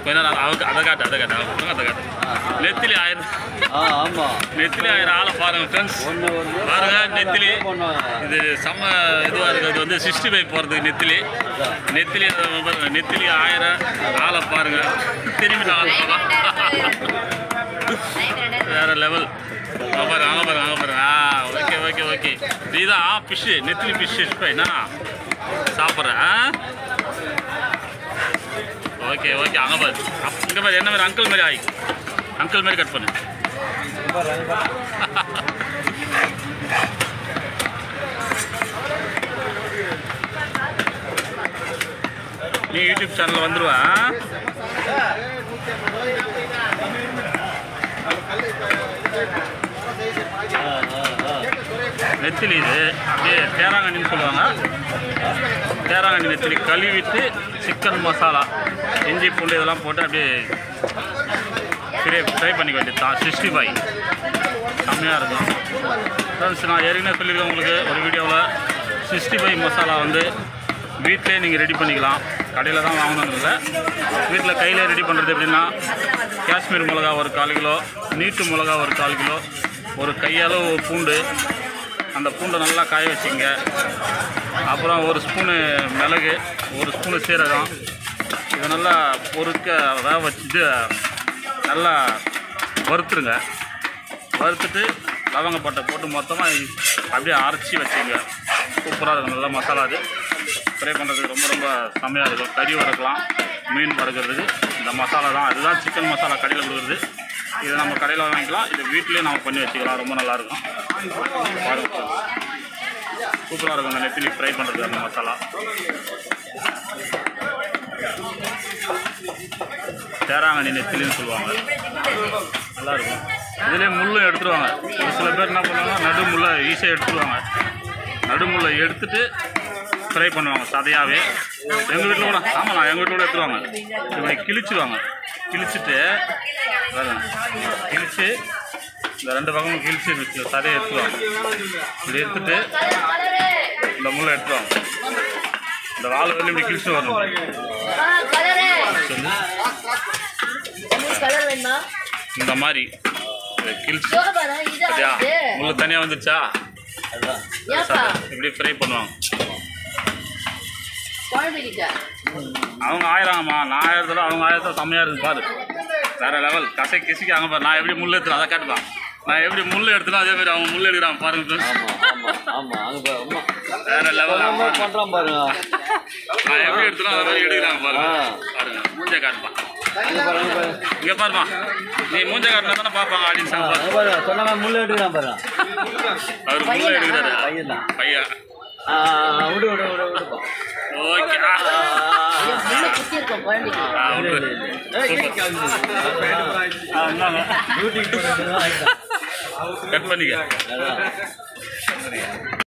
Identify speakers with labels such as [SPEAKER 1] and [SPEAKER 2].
[SPEAKER 1] கொஞ்ச நேரம் அவங்க அதை காட்டு அதை காட்டு அவங்க அதை காட்டு நெத்திலி ஆயிரம்
[SPEAKER 2] ஆ ஆமாம்
[SPEAKER 1] நெத்திலி ஆயிரம் ஆளை பாருங்க ஃப்ரெண்ட்ஸ்
[SPEAKER 2] ஒன்று ஒன்று
[SPEAKER 1] பாருங்க நெத்திலி
[SPEAKER 2] பண்ணுவாங்க
[SPEAKER 1] இது செம்ம இதுவாக இருக்குது வந்து சிக்ஸ்டி ஃபைவ் போகிறதுக்கு நெத்திலி
[SPEAKER 2] அதான்
[SPEAKER 1] நெத்திலி பாருங்க, நெத்திலி ஆயிரம் ஆளை பாருங்க திரும்பி நான் வேற லெவல் அங்கே பாருங்க அங்கே பாருங்க அங்கே பாருங்க ஆ ஓகே ஓகே ஓகே இதுதான் ஃபிஷ்ஷு நெத்திலி ஃபிஷ் ஃபிஷ் என்ன சாப்பிட்றேன் ஆ ஓகே ஓகே அங்கே பாரு அப் இங்கே பாரு என்ன மாதிரி அங்கிள் மாதிரி ஆகி அங்கிள் மாதிரி கட் பண்ணு நீ யூடியூப் சேனலில் வந்துருவா
[SPEAKER 2] ஆ ஆ ஆ
[SPEAKER 1] நெத்திலி இது அப்படியே தேராங்கண்ணின்னு சொல்லுவாங்க தேராங்கண்ணி நெத்திலி கழுவிட்டு சிக்கன் மசாலா இஞ்சி பூண்டு இதெல்லாம் போட்டு அப்படியே ஃப்ரை ஃப்ரை பண்ணிக்க வேண்டியது தான் சிக்ஸ்டி ஃபைவ் செம்மையாக இருக்கும் ஃப்ரெண்ட்ஸ் நான் ஏற்கனவே சொல்லியிருக்கேன் உங்களுக்கு ஒரு வீடியோவில் சிக்ஸ்டி ஃபைவ் மசாலா வந்து வீட்டிலே நீங்கள் ரெடி பண்ணிக்கலாம் கடையில் தான் வாங்கணும் இல்லை வீட்டில் கையில் ரெடி பண்ணுறது எப்படின்னா காஷ்மீர் மிளகா ஒரு கால் கிலோ நீட்டு மிளகா ஒரு கால் கிலோ ஒரு கையளவு பூண்டு அந்த பூண்டை நல்லா காய வச்சுங்க அப்புறம் ஒரு ஸ்பூனு மிளகு ஒரு ஸ்பூனு சீரகம் இதை நல்லா பொறுக்க வேக வச்சுட்டு நல்லா வறுத்துருங்க வறுத்துட்டு லவங்கப்பட்டை போட்டு மொத்தமாக அப்படியே அரைச்சி வச்சுங்க சூப்பராக இருக்கும் நல்லா மசாலா அது ஃப்ரை பண்ணுறதுக்கு ரொம்ப ரொம்ப செம்மையாக இருக்கும் கறி வறுக்கலாம் மீன் வறுக்கிறதுக்கு இந்த மசாலா தான் அதுதான் சிக்கன் மசாலா கடையில் கொடுக்குறது இதை நம்ம கடையில் வாங்கிக்கலாம் இதை வீட்டிலேயே நம்ம பண்ணி வச்சுக்கலாம் ரொம்ப நல்லாயிருக்கும் பாருங்க சூப்பராக இருக்கும் இந்த நெத்திலி ஃப்ரை பண்ணுறது அந்த மசாலா தேராங்கண்ணி நெத்திலின்னு சொல்லுவாங்க நல்லா இருக்கும் இதுலேயே முள்ளும் எடுத்துருவாங்க ஒரு சில பேர் என்ன பண்ணுவாங்க நடு முள்ளை ஈஸியாக எடுத்துருவாங்க நடு முள்ளை எடுத்துட்டு ஃப்ரை பண்ணுவாங்க சதையாகவே எங்கள் வீட்டில் கூட ஆமாண்ணா எங்கள் வீட்டில் கூட எடுத்துருவாங்க இப்படி கிழிச்சிடுவாங்க கிழிச்சிட்டு பாருங்க, கிழிச்சு இந்த ரெண்டு பக்கமும் கிழிச்சு இந்த சதையை எடுத்துருவாங்க இப்படி எடுத்துட்டு இந்த முள்ளை எடுத்துருவாங்க இந்த வாழை வந்து இப்படி கிழிச்சு வரணும் சொல்லி
[SPEAKER 3] கலர் வேணுமா
[SPEAKER 1] இந்த மாதிரி இதை கிழிச்சு
[SPEAKER 3] சோகபாரா இதா
[SPEAKER 1] சரியா
[SPEAKER 3] இது
[SPEAKER 1] முள்ளு தனியாக வந்துருச்சா
[SPEAKER 2] அதான்
[SPEAKER 3] ஏப்பா
[SPEAKER 1] இப்படி ஃப்ரை பண்ணுவாங்க
[SPEAKER 3] குழம்புக்கிட்ட
[SPEAKER 1] அவங்க ஆயிரம்மா நான் ஆயிரத்தில் அவங்க ஆயிரத்தில் செம்மையாக இருக்குது பாரு வேற லெவல் கசை கிசிக்கு அங்கே பாரு நான் எப்படி முள் எடுத்துறேன் அதை காட்டுப்பான் நான் எப்படி முள் எடுத்தனோ அதே மாதிரி அவங்க முள் எடுக்கிறான் பாருங்க friends.
[SPEAKER 2] ஆமாம் ஆமாம் ஆமாம் அங்கே பாரு அம்மா
[SPEAKER 1] வேற லெவல்
[SPEAKER 2] ரொம்ப பண்ணுறான் பாருங்க
[SPEAKER 1] நான் எப்படி எடுத்தனோ அதே மாதிரி எடுக்கிறாங்க பாருங்க
[SPEAKER 2] ஆ.
[SPEAKER 1] பாருங்க மூஞ்ச காட்டுப்பான்
[SPEAKER 2] அங்கே பாரு அங்கே பாரு
[SPEAKER 1] இங்கே பாருமா நீ மூஞ்ச காட்டினா தானே பார்ப்பாங்க ஆடியன்ஸ்
[SPEAKER 2] ஆ, அங்கே பாரு சொன்ன மாதிரி முள்ளு எடுக்கிறான் பாரு
[SPEAKER 1] அவர் முள்ள எடுக்கிறாரு
[SPEAKER 2] பையன் தான்
[SPEAKER 1] பையன்
[SPEAKER 2] ஆ விடு விடு விடு விடுப்பா
[SPEAKER 1] ஓகே
[SPEAKER 3] உள்ள குத்தி இருக்கும் குழந்தைக்கு
[SPEAKER 1] ஆ விடு. ஆ, இந்தாங்க.
[SPEAKER 2] டியூட்டிக்கு போட்டு
[SPEAKER 1] கட் பண்ணிக்க
[SPEAKER 2] அதான்